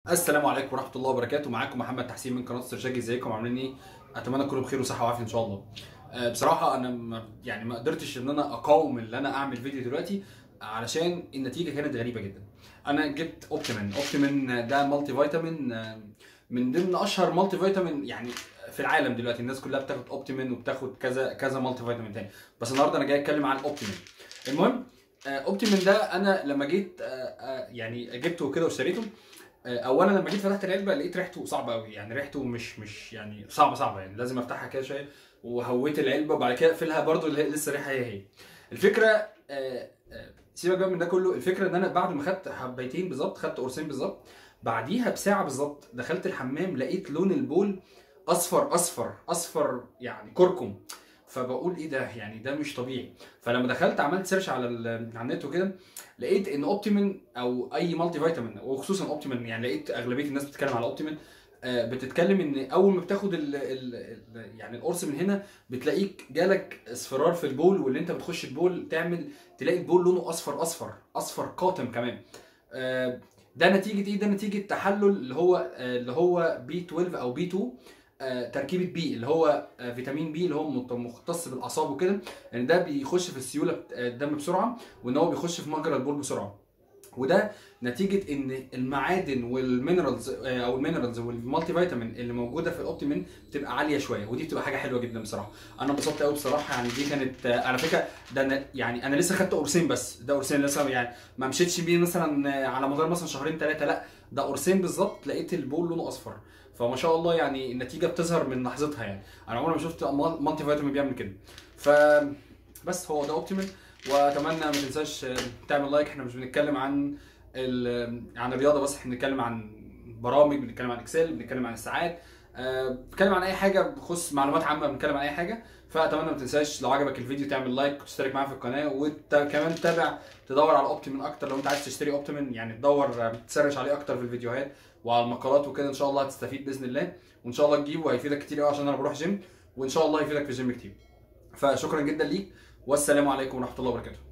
السلام عليكم ورحمه الله وبركاته معاكم محمد تحسين من قناه استرشاجي ازيكم عاملين ايه اتمنى تكونوا بخير وصحه وعافيه ان شاء الله آه، بصراحه انا ما يعني ما قدرتش ان انا اقاوم ان انا اعمل فيديو دلوقتي علشان النتيجه كانت غريبه جدا انا جبت اوبتيمين اوبتيمين ده مالتي فيتامين آه، من ضمن اشهر مالتي فيتامين يعني في العالم دلوقتي الناس كلها بتاخد اوبتيمين وبتاخد كذا كذا مالتي فيتامين تاني بس النهارده انا جاي اتكلم عن اوبتيمين المهم آه، اوبتيمين ده انا لما جيت آه، آه، يعني جبته كده واشتريته آه، اولا لما جيت فتحت العلبه لقيت ريحته صعبه قوي يعني ريحته مش مش يعني صعبه صعبه يعني لازم افتحها كده شويه وهويت العلبه وبعد كده اقفلها برضو اللي هي- لسه ريحه هي هي الفكره آه، آه، سيبك بقى من ده كله الفكره ان انا بعد ما خدت حبيتين بالظبط خدت قرصين بالظبط بعديها بساعه بالظبط دخلت الحمام لقيت لون البول اصفر اصفر اصفر يعني كركم فبقول ايه ده يعني ده مش طبيعي فلما دخلت عملت سيرش على ال- على النت وكده لقيت ان اوبتيمين او اي مالتي فيتامين وخصوصا اوبتيمين يعني لقيت اغلبيه الناس بتتكلم على اوبتيمين آه، بتتكلم ان اول ما بتاخد ال ال ال يعني القرص من هنا بتلاقيك جالك اصفرار في البول واللي انت بتخش البول تعمل تلاقي البول لونه اصفر اصفر اصفر قاتم كمان آه، ده نتيجه ايه ده نتيجه تحلل اللي هو آه، اللي هو بي 12 او بي 2 آه، تركيبه بي اللي هو آه، فيتامين بي اللي هو مت- مختص بالاعصاب وكده يعني ده بيخش في السيوله بت- آه، الدم بسرعه وان هو بيخش في مجرى البول بسرعه وده نتيجه ان المعادن والمينرالز آه، او المينرالز والمالتي فيتامين اللي موجوده في الاوبتيمين بتبقى عاليه شويه ودي بتبقى حاجه حلوه جدا بصراحه انا انبسطت قوي بصراحه يعني دي كانت آه، على فكره ده أنا يعني انا لسه خدت قرصين بس ده قرصين لسه يعني ما مشيتش بيه مثلا آه، على مدار مثلا شهرين ثلاثه لا ده قرصين بالظبط لقيت البول لونه اصفر فما شاء الله يعني النتيجه بتظهر من لحظتها يعني انا عمري ما شفت مال- مالتي فيتامين بيعمل كده ف بس هو ده اوبتيمال واتمنى ما تنساش آه، تعمل لايك احنا مش بنتكلم عن ال- عن الرياضه بس احنا بنتكلم عن برامج بنتكلم عن اكسل بنتكلم عن الساعات آه، بنتكلم عن اي حاجه بخص معلومات عامه بنتكلم عن اي حاجه فاتمنى ما تنساش لو عجبك الفيديو تعمل لايك وتشترك معايا في القناه وكمان تتابع تدور على اوبتيمين اكتر لو انت عايز تشتري اوبتيمين يعني تدور آه، تسرش عليه اكتر في الفيديوهات وعلى المقالات وكده ان شاء الله هتستفيد باذن الله وان شاء الله تجيبه هيفيدك كتير قوي عشان انا بروح جيم وان شاء الله هيفيدك في الجيم كتير فشكرا جدا ليك والسلام عليكم ورحمه الله وبركاته